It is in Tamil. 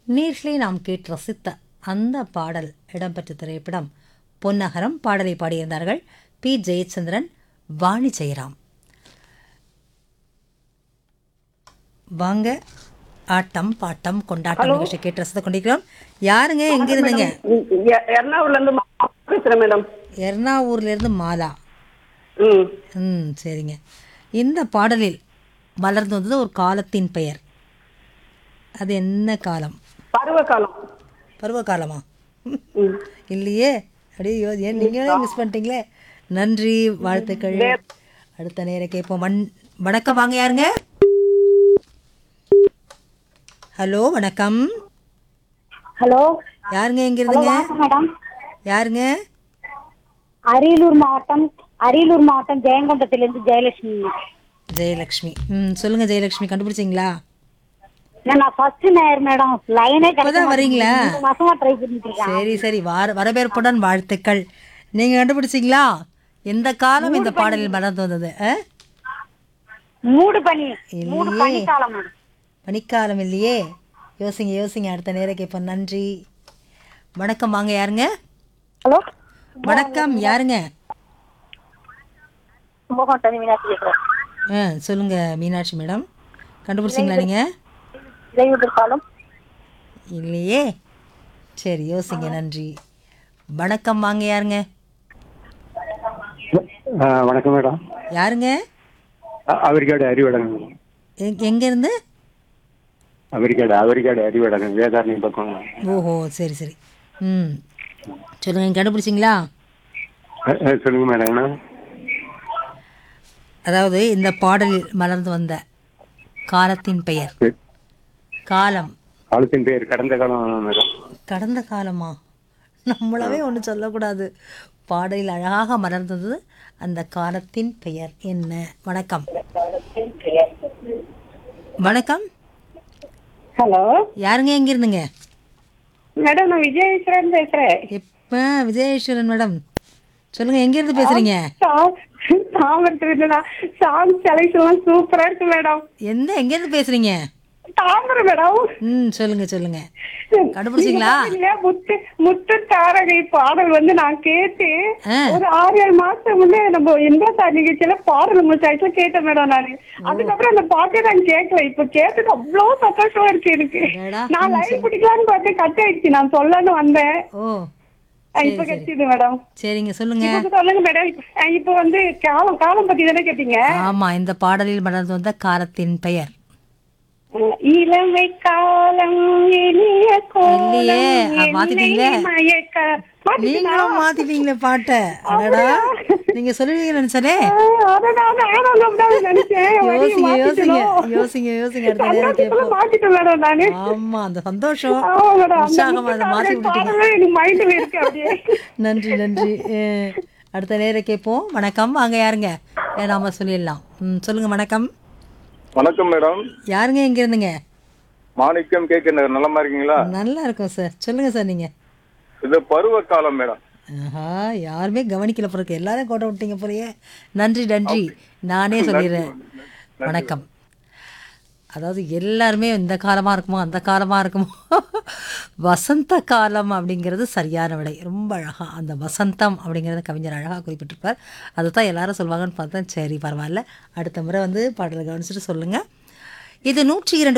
நேர்களே நாம் கேட்டு ரசித்த அந்த பாடல் இடம்பெற்ற திரைப்படம் பொன்னகரம் பாடலை பாடியிருந்தார்கள் பி ஜெயச்சந்திரன் வாணி ஜெயராம் வாங்க ஆட்டம் பாட்டம் கொண்டாட்டம் நிகழ்ச்சி கேட்டு ரசித்துக் கொண்டிருக்கிறோம் யாருங்க எங்க இருந்துங்க எ- எர்ணாகுளம்ல இருந்து மா- பேசுறேன் மேடம் எர்ணாவூர்ல இருந்து மாலா ம் ம் சரிங்க இந்த பாடலில் மலர்ந்து வந்தது ஒரு காலத்தின் பெயர் அது என்ன காலம் பருவ காலம் பருவ காலமா ம். இல்லையே அப்படியே யோ- ஏன் நீங்களே மிஸ் பண்ணிட்டீங்களே நன்றி வாழ்த்துக்கள் அடுத்த நேரம் கேட்போம் வண் வணக்கம் வாங்க யாருங்க ஹலோ வணக்கம் ஹலோ யாருங்க எங்க இருந்துங்க வணக்கம் மேடம் யாருங்க அரியலூர் மாவட்டம் அரியலூர் மாவட்டம் ஜெயங்கொண்டத்திலிருந்து ஜெயலட்சுமி ஜெயலக்ஷ்மி ம் சொல்லுங்க ஜெயலக்ஷ்மி கண்டுபிடிச்சிங்களா நான் ஃபர்ஸ்ட் நேர் மேடம் லைனே இப்பதான் வரீங்களா? மூணு மாசமா ட்ரை பண்ணிட்டு இருக்கேன் சரி சரி வார வரவேற்புடன் வாழ்த்துக்கள் நீங்க கண்டுபிடிச்சிங்களா எந்த காலம் இந்த பாடலில் மலர்ந்து வந்தது ஆ? மூடு பனி மூடு இல்லையே. பனிக்காலம் மேடம் பனிக்காலம் இல்லையே யோசிங்க யோசிங்க அடுத்த நேரம் கேட்போம் நன்றி வணக்கம் வாங்க யாருங்க ஹலோ வணக்கம் யாருங்க கும்பகோட்டம் மீனாட்சி பேசுறேன் ஆ சொல்லுங்க மீனாட்சி மேடம் கண்டுபிடிச்சிங்களா நீங்க இலையுதிர் காலம் இல்லையே சரி யோசிங்க நன்றி வணக்கம் வாங்க யாருங்க ஆ, வணக்கம் மேடம் யாருங்க அ- அவரிக்காடு அறிவடங்க எ- எங்க இருந்து அவரிக்காடு அவரிக்காடு அறிவடங்க வேதாரணி பக்கம் ஓஹோ சரி சரி ம் சொல்லுங்க நீங்க கண்டுபிடிச்சிங்களா அ, அ, சொல்லுங்க மேடம் என்ன அதாவது இந்த பாடலில் மலர்ந்து வந்த காலத்தின் பெயர் சரி. காலம் காலத்தின் பேர் கடந்த காலம் மேடம் கடந்த காலமா நம்மளாவே ஒன்று சொல்லக்கூடாது பாடலில் அழகாக மலர்ந்தது அந்த காலத்தின் பெயர் என்ன வணக்கம் வணக்கம் ஹலோ யாருங்க எங்க இருந்துங்க மேடம் நான் விஜயேஸ்வரன் பேசுறேன் எப்ப விஜயேஸ்வரன் மேடம் சொல்லுங்க எங்க இருந்து பேசுறீங்க தாமரத்துல சாங் செலக்ஷன் எல்லாம் சூப்பரா இருக்கு மேடம் எந்த எங்க இருந்து பேசுறீங்க தாமரை மேடம் ம் சொல்லுங்க சொல்லுங்க கண்டுபிடிச்சிங்களா இல்ல முத்து முத்து தாரகை பாடல் வந்து நான் கேட்டு ஆ. ஒரு ஆறு ஏழு மாசம் முன்னே நம்ம இந்தியா சார் நிகழ்ச்சியில பாடல் முடிச்சாச்சு கேட்டேன் மேடம் நானு அதுக்கப்புறம் அந்த பாட்டை நான் கேட்கல இப்ப கேட்டது அவ்வளவு சந்தோஷமா இருக்கு எனக்கு அடடா. நான் லைவ் பிடிக்கலான்னு பார்த்தேன் கட் ஆயிடுச்சு நான் சொல்லன்னு வந்தேன் ஓ அஹ் இப்ப கிடைச்சது மேடம் சரிங்க சொல்லுங்க இப்ப சொல்லுங்க மேடம் இப்ப- இப்ப வந்து காலம் காலம் பத்தி தானே கேட்டீங்க ஆமா இந்த பாடலில் மலர்ந்து வந்த காலத்தின் பெயர் அஹ் இளமை காலம் இனிய கோலம் இல்லையே, அஹ் மாத்திட்டீங்களே. என்னை மயக்க மாத்திட்டீங்களா? நீங்களும் மாத்திட்டீங்களே பாட்டை அடடா நீங்க சொல்லுவீங்க நினைச்சனே அஹ் அதை நான் ஆனந்தம் தான் நினைச்சேன் வரியை யோசிங்க யோசிங்க மாத்திட்டணும். யோசிங்க யோசிங்க அடுத்த நேரம் சந்தோஷத்துல கேட்போம் மாத்திட்டேன் மேடம் நானு ஆமா அந்த சந்தோஷம் ஆமா மேடம் அந்த உற்சாகம் அதை முத்து மாத்தி தாரகை விட்டுட்டீங்க பாடலே எனக்கு மைண்ட்ல இருக்கு அப்படியே நன்றி நன்றி அஹ், அடுத்த நேரம் கேட்போம் வணக்கம் வாங்க யாருங்க ஏ, நாம சொல்லிடலாம் ம் சொல்லுங்க வணக்கம் வணக்கம் மேடம் யாருங்க எங்க இருந்துங்க மாணிக்கம் கேட்க நலமா இருக்கீங்களா நல்லா இருக்கும் சார் சொல்லுங்க சார் நீங்க இது பருவ காலம் மேடம் ஆஹா யாருமே கவனிக்கல பிறகு எல்லாரும் கோட்டை விட்டீங்க போலயே நன்றி நன்றி நானே சொல்லிடுறேன் வணக்கம் அதாவது எல்லாருமே இந்த காலமாக இருக்குமோ அந்த காலமாக இருக்குமோ வசந்த காலம் அப்படிங்கிறது சரியான விடை ரொம்ப அழகாக அந்த வசந்தம் அப்படிங்கிறத கவிஞர் அழகாக குறிப்பிட்டிருப்பார் அதை தான் எல்லாரும் சொல்லுவாங்கன்னு பார்த்தா சரி பரவாயில்ல அடுத்த முறை வந்து பாடலை கவனிச்சுட்டு சொல்லுங்கள் இது நூற்றி இரண்டு